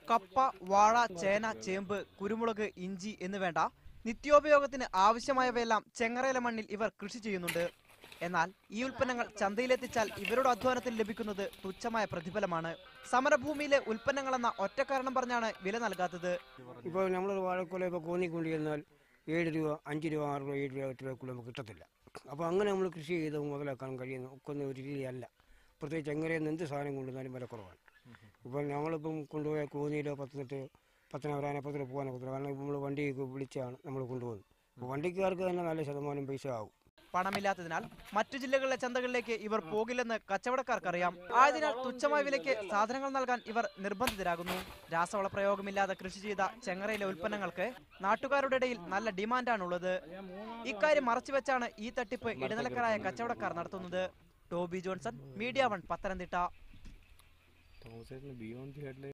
കപ്പ വാഴ ചേന ചേമ്പ് കുരുമുളക് ഇഞ്ചി എന്ന് വേണ്ട നിത്യോപയോഗത്തിന് ആവശ്യമായവയെല്ലാം ചെങ്ങറയിലെ മണ്ണിൽ ഇവർ കൃഷി ചെയ്യുന്നുണ്ട് എന്നാൽ ഈ ഉൽപ്പന്നങ്ങൾ ചന്തയിലെത്തിച്ചാൽ ഇവരുടെ അധ്വാനത്തിൽ ലഭിക്കുന്നത് തുച്ഛമായ പ്രതിഫലമാണ് സമരഭൂമിയിലെ ഉൽപ്പന്നങ്ങളെന്ന ഒറ്റ കാരണം പറഞ്ഞാണ് വില നൽകാത്തത് ഇപ്പോൾ നമ്മൾ വാഴക്കൊല ഇപ്പോൾ കോന്നിക്കൊണ്ട് ചെന്നാൽ ഏഴ് രൂപ അഞ്ച് രൂപ ആറ് രൂപ ഏഴ് രൂപ എട്ട് രൂപക്കുള്ള നമുക്ക് കിട്ടത്തില്ല അപ്പോൾ അങ്ങനെ നമ്മൾ കൃഷി ചെയ്ത് മുതലാക്കാൻ കഴിയുന്ന ഒക്കുന്ന ഒരു രീതിയല്ല പ്രത്യേകിച്ച് എങ്ങനെയെന്ന് നിന്ന് എന്ത് സാധനം കൊണ്ടുവന്നാലും വില കുറവാണ് ഇപ്പോൾ നമ്മളിപ്പം കൊണ്ടുപോയ കോന്നിയിലോ പത്തനംതിട്ട് പത്തനാപുരാനപ്പുറത്ത് പോകാനൊക്കത്തില്ല കാരണം നമ്മൾ വണ്ടി വിളിച്ചാണ് നമ്മൾ കൊണ്ടുപോകുന്നത് അപ്പോൾ വണ്ടിക്കാർക്ക് തന്നെ നല്ല ശതമാനം പൈസ ആവും പണമില്ലാത്തതിനാൽ മറ്റു ജില്ലകളിലെ ചന്തകളിലേക്ക് ഇവർ പോകില്ലെന്ന് കച്ചവടക്കാർക്കറിയാം ആയതിനാൽ തുച്ഛമായ വിലയ്ക്ക് സാധനങ്ങൾ നൽകാൻ ഇവർ നിർബന്ധിതരാകുന്നു രാസവള പ്രയോഗമില്ലാതെ കൃഷി ചെയ്ത ചെങ്ങറയിലെ ഉൽപ്പന്നങ്ങൾക്ക് നാട്ടുകാരുടെ ഇടയിൽ നല്ല ഡിമാൻഡാണുള്ളത് ഇക്കാര്യം മറച്ചുവെച്ചാണ് ഈ തട്ടിപ്പ് ഇടനിലക്കാരായ കച്ചവടക്കാർ നടത്തുന്നത് Toby Johnson media one Pathanamthitta തോമസേട്ടന് ബിയോണ്ട്